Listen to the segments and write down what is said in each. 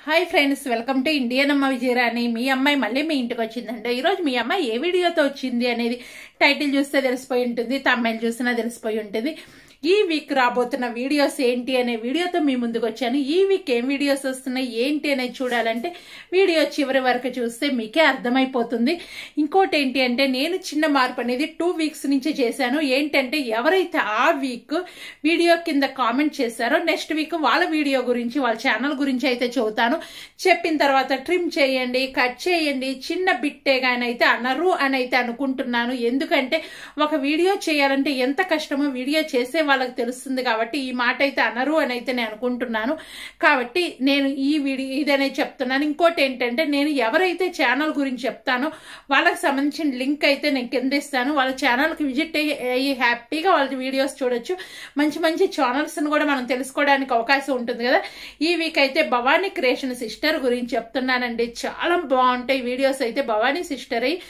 hi friends welcome to Indian అమ్మ విజయరాణి మీ అమ్మాయి మళ్ళీ మీ ఇంటికి వచ్చిందండి ఈరోజు మీ అమ్మాయి ఏ వీడియోతో వచ్చింది అనేది టైటిల్ చూస్తే తెలిసిపోయి ఉంటుంది తమ్మైల్ చూసినా తెలిసిపోయి ఉంటుంది ఈ వీక్ రాబోతున్న వీడియోస్ ఏంటి అనే వీడియోతో మీ ముందుకు వచ్చాను ఈ వీక్ ఏం వీడియోస్ వస్తున్నాయి ఏంటి అనేది చూడాలంటే వీడియో చివరి వరకు చూస్తే మీకే అర్థమైపోతుంది ఇంకోటి ఏంటి అంటే నేను చిన్న మార్పు అనేది టూ వీక్స్ నుంచి చేశాను ఏంటంటే ఎవరైతే ఆ వీక్ వీడియో కింద కామెంట్ చేశారో నెక్స్ట్ వీక్ వాళ్ళ వీడియో గురించి వాళ్ళ ఛానల్ గురించి అయితే చెబుతాను చెప్పిన తర్వాత ట్రిమ్ చేయండి కట్ చేయండి చిన్న బిట్టే కానీ అయితే అనరు అని అయితే అనుకుంటున్నాను ఎందుకంటే ఒక వీడియో చేయాలంటే ఎంత కష్టమో వీడియో చేసే వాళ్ళకి తెలుస్తుంది కాబట్టి ఈ మాట అయితే అనరు అని అయితే నేను అనుకుంటున్నాను కాబట్టి నేను ఈ వీడియో ఇదనే చెప్తున్నాను ఇంకోటి ఏంటంటే నేను ఎవరైతే ఛానల్ గురించి చెప్తానో వాళ్ళకి సంబంధించిన లింక్ అయితే నేను కింద ఇస్తాను వాళ్ళ ఛానల్కి విజిట్ అయ్యి హ్యాపీగా వాళ్ళ వీడియోస్ చూడొచ్చు మంచి మంచి ఛానల్స్ని కూడా మనం తెలుసుకోవడానికి అవకాశం ఉంటుంది కదా ఈ వీక్ అయితే భవానీ క్రియేషన్ సిస్టర్ గురించి చెప్తున్నానండి చాలా బాగుంటాయి వీడియోస్ అయితే భవానీ సిస్టర్ అయ్యి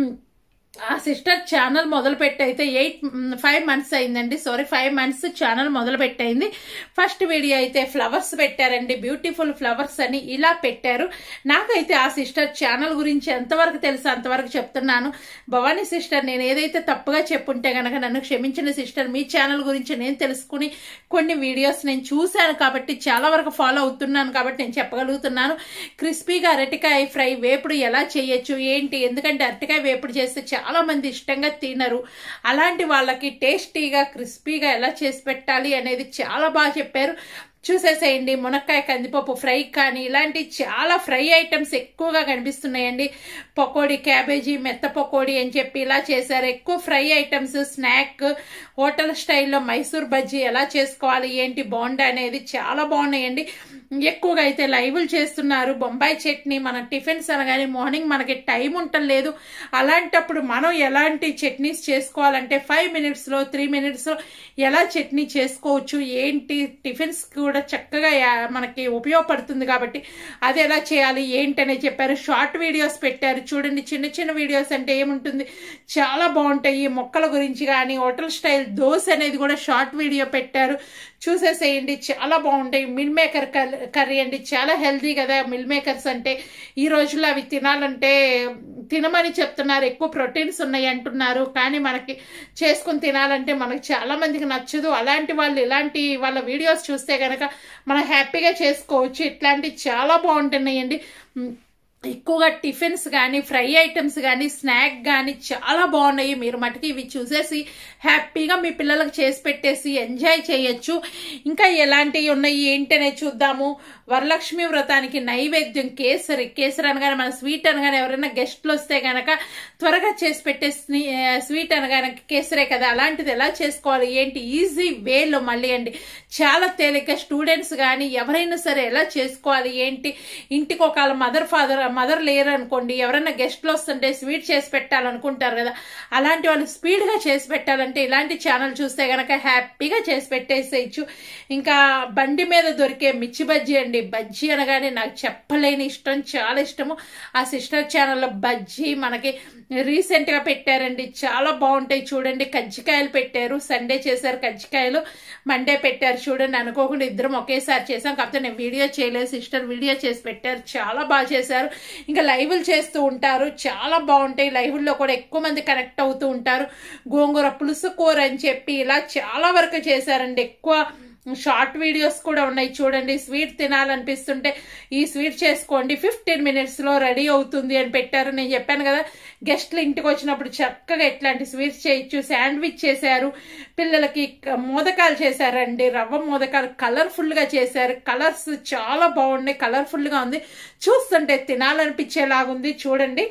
ఆ సిస్టర్ ఛానల్ మొదలు పెట్టయితే ఎయిట్ ఫైవ్ మంత్స్ అయిందండి సారీ ఫైవ్ మంత్స్ ఛానల్ మొదలు పెట్టయింది ఫస్ట్ వీడియో అయితే ఫ్లవర్స్ పెట్టారండి బ్యూటిఫుల్ ఫ్లవర్స్ అని ఇలా పెట్టారు నాకైతే ఆ సిస్టర్ ఛానల్ గురించి ఎంతవరకు తెలుసు అంతవరకు చెప్తున్నాను భవానీ సిస్టర్ నేను ఏదైతే తప్పుగా చెప్పుంటే గనక నన్ను క్షమించిన సిస్టర్ మీ ఛానల్ గురించి నేను తెలుసుకుని కొన్ని వీడియోస్ నేను చూశాను కాబట్టి చాలా వరకు ఫాలో అవుతున్నాను కాబట్టి నేను చెప్పగలుగుతున్నాను క్రిస్పీగా అరటికాయ ఫ్రై వేపుడు ఎలా చేయొచ్చు ఏంటి ఎందుకంటే అరటికాయ వేపుడు చేస్తే చాలా మంది ఇష్టంగా తినరు అలాంటి వాళ్ళకి టేస్టీగా క్రిస్పీగా ఎలా చేసి పెట్టాలి అనేది చాలా బాగా చెప్పారు చూసేసేయండి మునక్కాయ కందిపప్పు ఫ్రై కానీ ఇలాంటి చాలా ఫ్రై ఐటమ్స్ ఎక్కువగా కనిపిస్తున్నాయండి పకోడీ క్యాబేజీ మెత్త పకోడీ అని చెప్పి ఇలా చేశారు ఎక్కువ ఫ్రై ఐటమ్స్ స్నాక్ హోటల్ స్టైల్లో మైసూర్ బజ్జీ ఎలా చేసుకోవాలి ఏంటి బోండా అనేది చాలా బాగున్నాయండి ఎక్కువగా అయితే లైవ్లు చేస్తున్నారు బొంబాయి చట్నీ మన టిఫిన్స్ అనగానే మార్నింగ్ మనకి టైం ఉండలేదు అలాంటప్పుడు మనం ఎలాంటి చట్నీస్ చేసుకోవాలంటే ఫైవ్ మినిట్స్లో త్రీ మినిట్స్లో ఎలా చట్నీ చేసుకోవచ్చు ఏంటి టిఫిన్స్ కూడా చక్కగా మనకి ఉపయోగపడుతుంది కాబట్టి అది ఎలా చేయాలి ఏంటనే చెప్పారు షార్ట్ వీడియోస్ పెట్టారు చూడండి చిన్న చిన్న వీడియోస్ అంటే ఏముంటుంది చాలా బాగుంటాయి మొక్కల గురించి కానీ హోటల్ స్టైల్ దోశ అనేది కూడా షార్ట్ వీడియో పెట్టారు చూసేసేయండి చాలా బాగుంటాయి మిల్ మేకర్ కర్రీ అండి చాలా హెల్దీ కదా మిల్ మేకర్స్ అంటే ఈ రోజుల్లో అవి తినాలంటే తినమని చెప్తున్నారు ఎక్కువ ప్రోటీన్స్ ఉన్నాయి అంటున్నారు కానీ మనకి చేసుకుని తినాలంటే మనకి చాలా మందికి నచ్చదు అలాంటి వాళ్ళు ఇలాంటి వాళ్ళ వీడియోస్ చూస్తే కనుక మనం హ్యాపీగా చేసుకోవచ్చు ఇట్లాంటివి చాలా బాగుంటున్నాయండి ఎక్కువగా టిఫిన్స్ కానీ ఫ్రై ఐటమ్స్ కానీ స్నాక్ కానీ చాలా బాగున్నాయి మీరు మటుకు ఇవి చూసేసి హ్యాపీగా మీ పిల్లలకు చేసి పెట్టేసి ఎంజాయ్ చేయొచ్చు ఇంకా ఎలాంటివి ఉన్నాయి ఏంటనే చూద్దాము వరలక్ష్మి వ్రతానికి నైవేద్యం కేసరి కేసరి అనగానే మన స్వీట్ అనగానే ఎవరైనా గెస్ట్లు వస్తే గనక త్వరగా చేసి పెట్టే స్వీట్ అనగానే కేసరే కదా అలాంటిది ఎలా చేసుకోవాలి ఏంటి ఈజీ వేలో మళ్ళీ అండి చాలా తేలిక స్టూడెంట్స్ కానీ ఎవరైనా సరే ఎలా చేసుకోవాలి ఏంటి ఇంటికి ఒక మదర్ ఫాదర్ మదర్ లేరు అనుకోండి ఎవరైనా గెస్ట్లు వస్తుంటే స్వీట్ చేసి పెట్టాలనుకుంటారు కదా అలాంటి వాళ్ళు స్పీడ్గా చేసి పెట్టాలంటే ఇలాంటి ఛానల్ చూస్తే గనక హ్యాపీగా చేసి పెట్టేసేయచ్చు ఇంకా బండి మీద దొరికే మిర్చి బజ్జీ అండి బజ్జీ అనగానే నాకు చెప్పలేని ఇష్టం చాలా ఇష్టము ఆ సిస్టర్ ఛానల్లో బజ్జీ మనకి రీసెంట్గా పెట్టారండి చాలా బాగుంటాయి చూడండి కజ్జికాయలు పెట్టారు సండే చేశారు కజ్జికాయలు మండే పెట్టారు చూడండి అనుకోకుండా ఇద్దరం ఒకేసారి చేసాం కాకపోతే నేను వీడియో చేయలేదు సిస్టర్ వీడియో చేసి పెట్టారు చాలా బాగా చేశారు ఇంకా లైవ్లు చేస్తూ ఉంటారు చాలా బాగుంటాయి లైవ్ల్లో కూడా ఎక్కువ మంది కనెక్ట్ అవుతూ ఉంటారు గోంగూర పులుసు కూర అని చెప్పి ఇలా చాలా వరకు చేశారండి ఎక్కువ షార్ట్ వీడియోస్ కూడా ఉన్నాయి చూడండి స్వీట్ తినాలనిపిస్తుంటే ఈ స్వీట్ చేసుకోండి ఫిఫ్టీన్ మినిట్స్లో రెడీ అవుతుంది అని పెట్టారు నేను చెప్పాను కదా గెస్ట్లు ఇంటికి వచ్చినప్పుడు చక్కగా ఇట్లాంటి స్వీట్స్ చేయొచ్చు శాండ్విచ్ చేశారు పిల్లలకి మోదకాలు చేశారండి రవ్వ మోదకాలు కలర్ఫుల్గా చేశారు కలర్స్ చాలా బాగున్నాయి కలర్ఫుల్గా ఉంది చూస్తుంటే తినాలనిపించేలాగుంది చూడండి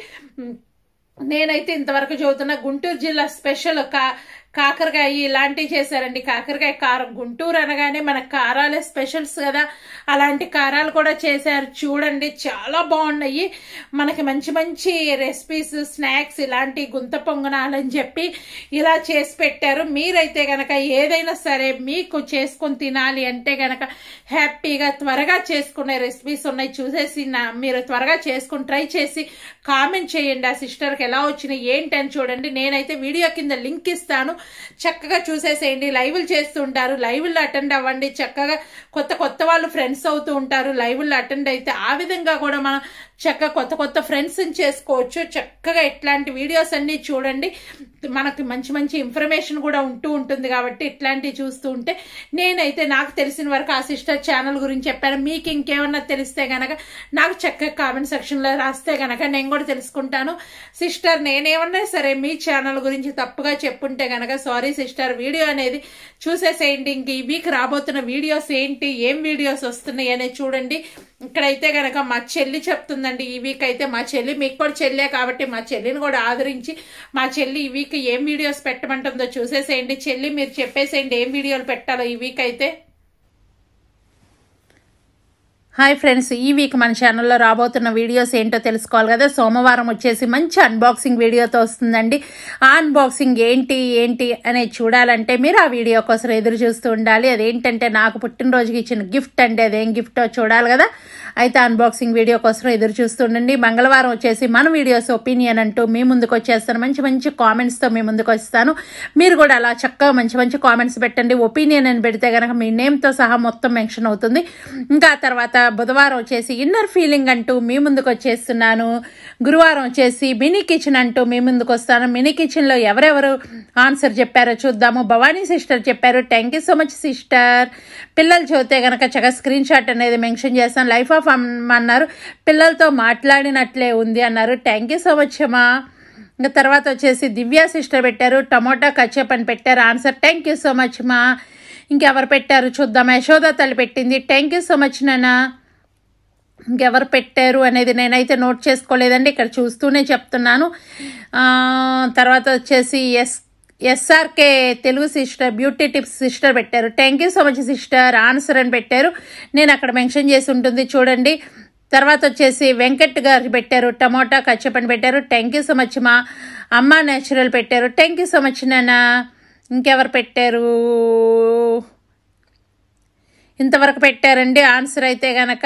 నేనైతే ఇంతవరకు చదువుతున్న గుంటూరు జిల్లా స్పెషల్ కా కాకరకాయ ఇలాంటివి చేశారండి కాకరకాయ కారం గుంటూరు అనగానే మన కారాలే స్పెషల్స్ కదా అలాంటి కారాలు కూడా చేశారు చూడండి చాలా బాగున్నాయి మనకి మంచి మంచి రెసిపీస్ స్నాక్స్ ఇలాంటి గుంత పొంగనాలని చెప్పి ఇలా చేసి పెట్టారు మీరైతే గనక ఏదైనా సరే మీకు చేసుకొని తినాలి అంటే గనక హ్యాపీగా త్వరగా చేసుకునే రెసిపీస్ ఉన్నాయి చూసేసి నా మీరు త్వరగా చేసుకుని ట్రై చేసి కామెంట్ చేయండి ఆ సిస్టర్కి ఎలా వచ్చినాయి ఏంటి అని చూడండి నేనైతే వీడియో కింద లింక్ ఇస్తాను చక్కగా చూసేసేయండి లైవ్లు చేస్తూ ఉంటారు లైవ్లు అటెండ్ అవ్వండి చక్కగా కొత్త కొత్త వాళ్ళు ఫ్రెండ్స్ అవుతూ ఉంటారు లైవ్లు అటెండ్ అయితే ఆ విధంగా కూడా మనం చక్కగా కొత్త కొత్త ఫ్రెండ్స్ చేసుకోవచ్చు చక్కగా ఇట్లాంటి వీడియోస్ అన్ని చూడండి మనకి మంచి మంచి ఇన్ఫర్మేషన్ కూడా ఉంటూ ఉంటుంది కాబట్టి ఇట్లాంటివి చూస్తూ ఉంటే నేనైతే నాకు తెలిసిన వరకు ఆ సిస్టర్ ఛానల్ గురించి చెప్పాను మీకు ఇంకేమన్నా తెలిస్తే గనక నాకు చక్కగా కామెంట్ సెక్షన్లో రాస్తే గనక నేను కూడా తెలుసుకుంటాను సిస్టర్ నేనేమన్నా సరే మీ ఛానల్ గురించి తప్పుగా చెప్పుంటే గనక సారీ సిస్టర్ వీడియో అనేది చూసేసేయండి ఇంక ఈ వీక్ రాబోతున్న వీడియోస్ ఏంటి ఏం వీడియోస్ వస్తున్నాయి అనేది చూడండి ఇక్కడైతే గనక మా చెల్లి చెప్తుందండి ఈ వీక్ అయితే మా చెల్లి మీకు కూడా చెల్లే కాబట్టి మా చెల్లిని కూడా ఆదరించి మా చెల్లి ఈ వీక్ ఏం వీడియోస్ పెట్టమంటుందో చూసేసేయండి చెల్లి మీరు చెప్పేసేయండి ఏం వీడియోలు పెట్టాలో ఈ వీక్ అయితే హాయ్ ఫ్రెండ్స్ ఈ వీక్ మన ఛానల్లో రాబోతున్న వీడియోస్ ఏంటో తెలుసుకోవాలి కదా సోమవారం వచ్చేసి మంచి అన్బాక్సింగ్ వీడియోతో వస్తుందండి ఆ అన్బాక్సింగ్ ఏంటి ఏంటి అనేది చూడాలంటే మీరు ఆ వీడియో కోసం ఎదురు చూస్తూ ఉండాలి అదేంటంటే నాకు పుట్టినరోజుకి ఇచ్చిన గిఫ్ట్ అండి అదేం గిఫ్టో చూడాలి కదా అయితే అన్బాక్సింగ్ వీడియో కోసం ఎదురు చూస్తుండండి మంగళవారం వచ్చేసి మన వీడియోస్ ఒపీనియన్ అంటూ మీ ముందుకు వచ్చేస్తాను మంచి మంచి కామెంట్స్తో మీ ముందుకు వస్తాను మీరు కూడా అలా చక్కగా మంచి మంచి కామెంట్స్ పెట్టండి ఒపీనియన్ అని పెడితే కనుక మీ నేమ్తో సహా మొత్తం మెన్షన్ అవుతుంది ఇంకా ఆ తర్వాత బుధవారం వచ్చేసి ఇన్నర్ ఫీలింగ్ అంటూ మీ ముందుకు వచ్చేస్తున్నాను గురువారం వచ్చేసి మినీ కిచెన్ అంటూ మీ ముందుకు వస్తాను మినీ కిచెన్లో ఎవరెవరు ఆన్సర్ చెప్పారో చూద్దాము భవానీ సిస్టర్ చెప్పారు thank you so much sister పిల్లలు చదివితే కనుక చక్కగా స్క్రీన్ షాట్ అనేది మెన్షన్ చేస్తాను లైఫ్ ఆఫ్ అన్నారు పిల్లలతో మాట్లాడినట్లే ఉంది అన్నారు థ్యాంక్ యూ సో మచ్ అమ్మా ఇంకా తర్వాత వచ్చేసి దివ్య సిస్టర్ పెట్టారు టమోటా కచ్చప్ అని పెట్టారు answer thank you so much మా ఇంకెవరు పెట్టారు చూద్దాం యశోద తల్లి పెట్టింది థ్యాంక్ యూ సో మచ్ నాన్న ఇంకెవరు పెట్టారు అనేది నేనైతే నోట్ చేసుకోలేదండి ఇక్కడ చూస్తూనే చెప్తున్నాను తర్వాత వచ్చేసి S SRK Telugu sister beauty tips sister పెట్టారు thank you so much sister answer అని పెట్టారు నేను అక్కడ మెన్షన్ చేసి ఉంటుంది చూడండి తర్వాత వచ్చేసి వెంకట్ గారు పెట్టారు టమోటా కచ్చపని పెట్టారు థ్యాంక్ యూ సో మచ్ మా అమ్మ నేచురల్ పెట్టారు థ్యాంక్ యూ సో మచ్ నాన్న ఇంకెవరు పెట్టారు ఇంతవరకు పెట్టారండి ఆన్సర్ అయితే కనుక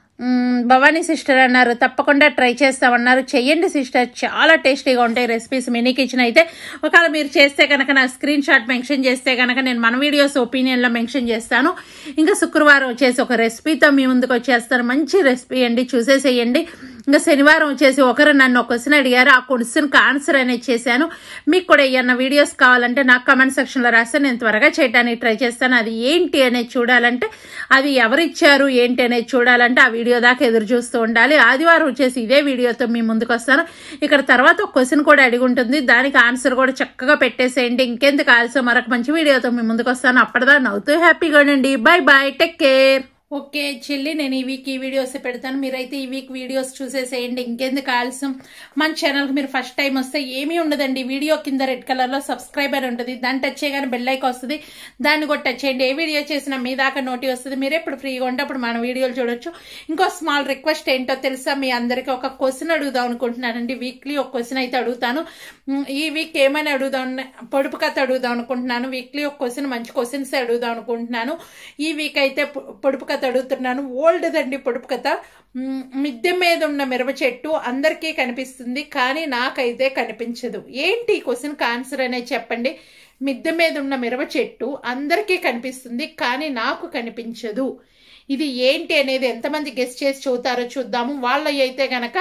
భవానీ సిస్టర్ అన్నారు తప్పకుండా ట్రై చేస్తామన్నారు చెయ్యండి సిస్టర్ చాలా టేస్టీగా ఉంటాయి రెసిపీస్ మినీ కిచెన్ అయితే ఒకవేళ మీరు చేస్తే కనుక నా స్క్రీన్ షాట్ మెన్షన్ చేస్తే కనుక నేను మన వీడియోస్ ఒపీనియన్లో మెన్షన్ చేస్తాను ఇంకా శుక్రవారం వచ్చేసి ఒక రెసిపీతో మీ ముందుకు వచ్చేస్తాను మంచి రెసిపీ అండి చూసేసేయండి ఇంకా శనివారం వచ్చేసి ఒకరు నన్ను ఒక క్వశ్చన్ అడిగారు ఆ క్వశ్చన్కి ఆన్సర్ అనేది చేశాను మీకు కూడా ఏమన్నా వీడియోస్ కావాలంటే నాకు కమెంట్ సెక్షన్లో రాస్తే నేను త్వరగా చేయడానికి ట్రై చేస్తాను అది ఏంటి అనేది చూడాలంటే అది ఎవరిచ్చారు ఏంటి అనేది చూడాలంటే ఆ వీడియో దాకా ఎదురు చూస్తూ ఉండాలి ఆదివారం వచ్చేసి ఇదే వీడియోతో మీ ముందుకు వస్తాను ఇక్కడ తర్వాత ఒక క్వశ్చన్ కూడా అడిగి ఉంటుంది దానికి ఆన్సర్ కూడా చక్కగా పెట్టేసేయండి ఇంకెందుకు ఆల్సో మరొక మంచి వీడియోతో మీ ముందుకు వస్తాను అప్పటిదా నవ్వుతూ హ్యాపీగా ఉండండి bye bye take care okay చెల్లి నేను ఈ వీక్ ఈ వీడియోస్ పెడతాను మీరైతే ఈ వీక్ వీడియోస్ చూసేసేయండి ఇంకెందుకు ఆలస్యం మన ఛానల్కి మీరు ఫస్ట్ టైం వస్తే ఏమీ ఉండదండి వీడియో కింద రెడ్ కలర్లో సబ్స్క్రైబర్ ఉంటుంది దాన్ని టచ్ చేయగానే బెల్ ఐకాన్ వస్తుంది దాన్ని కూడా టచ్ చేయండి ఏ వీడియో చేసినా మీ దాకా నోటి వస్తుంది మీరు ఎప్పుడు ఫ్రీగా ఉంటే అప్పుడు మన వీడియోలు చూడొచ్చు ఇంకో స్మాల్ రిక్వెస్ట్ ఏంటో తెలుసా మీ అందరికీ ఒక క్వశ్చన్ అడుగుదాం అనుకుంటున్నానండి వీక్లీ ఒక క్వశ్చన్ అయితే అడుగుతాను ఈ వీక్ ఏమైనా అడుగుదాం పొడుపు కథ అడుగుదాం అనుకుంటున్నాను వీక్లీ ఒక క్వశ్చన్ మంచి క్వశ్చన్స్ అడుగుదాం అనుకుంటున్నాను ఈ వీక్ అయితే పొడుపు కథ అడుగుతున్నాను ఓల్డ్దండి పొడుపు కథ మిద్దె మీద ఉన్న మిరప చెట్టు అందరికీ కనిపిస్తుంది కానీ నాకైతే కనిపించదు ఏంటి ఈ క్వశ్చన్కి ఆన్సర్ అనేది చెప్పండి మిద్దె మీద ఉన్న మిరప చెట్టు అందరికీ కనిపిస్తుంది కానీ నాకు కనిపించదు ఇది ఏంటి అనేది ఎంతమంది గెస్ట్ చేసి చూతారో చూద్దాము వాళ్ళు అయితే గనక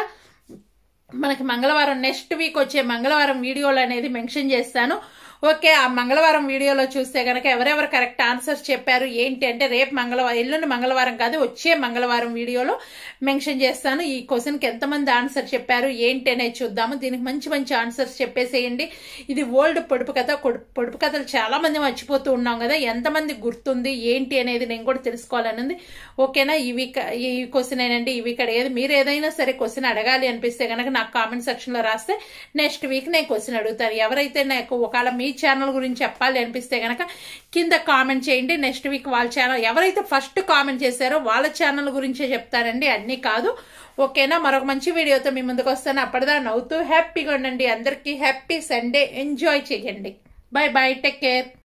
మనకి మంగళవారం నెక్స్ట్ వీక్ వచ్చే మంగళవారం వీడియోలు అనేది మెన్షన్ చేస్తాను ఓకే ఆ మంగళవారం వీడియోలో చూస్తే కనుక ఎవరెవరు కరెక్ట్ ఆన్సర్స్ చెప్పారు ఏంటి అంటే రేపు మంగళవారం ఎల్లుండి మంగళవారం కాదు వచ్చే మంగళవారం వీడియోలో మెన్షన్ చేస్తాను ఈ క్వశ్చన్కి ఎంతమంది ఆన్సర్ చెప్పారు ఏంటి అనేది చూద్దాము దీనికి మంచి మంచి ఆన్సర్స్ చెప్పేసేయండి ఇది ఓల్డ్ పొడుపు కథ పొడుపు కథలు చాలా మంది మర్చిపోతూ ఉన్నాం కదా ఎంతమంది గుర్తుంది ఏంటి అనేది నేను కూడా తెలుసుకోవాలనుంది ఓకేనా ఈ వీక్ ఈ క్వశ్చన్ ఏంటంటే ఈ వీక్ అడిగేది మీరు ఏదైనా సరే క్వశ్చన్ అడగాలి అనిపిస్తే కనుక నాకు కామెంట్ సెక్షన్లో రాస్తే నెక్స్ట్ వీక్ నేను క్వశ్చన్ అడుగుతాను ఎవరైతే నాకు ఒకవేళ మీ ఛానల్ గురించి చెప్పాలి అనిపిస్తే కనుక కింద కామెంట్ చేయండి నెక్స్ట్ వీక్ వాళ్ళ ఛానల్ ఎవరైతే ఫస్ట్ కామెంట్ చేశారో వాళ్ళ ఛానల్ గురించే చెప్తారండి అన్నీ కాదు ఓకేనా మరొక మంచి వీడియోతో మీ ముందుకు వస్తాను అప్పటిదా నవ్వుతూ హ్యాపీగా ఉండండి అందరికీ హ్యాపీ సండే ఎంజాయ్ చేయండి బాయ్ బాయ్ టేక్ కేర్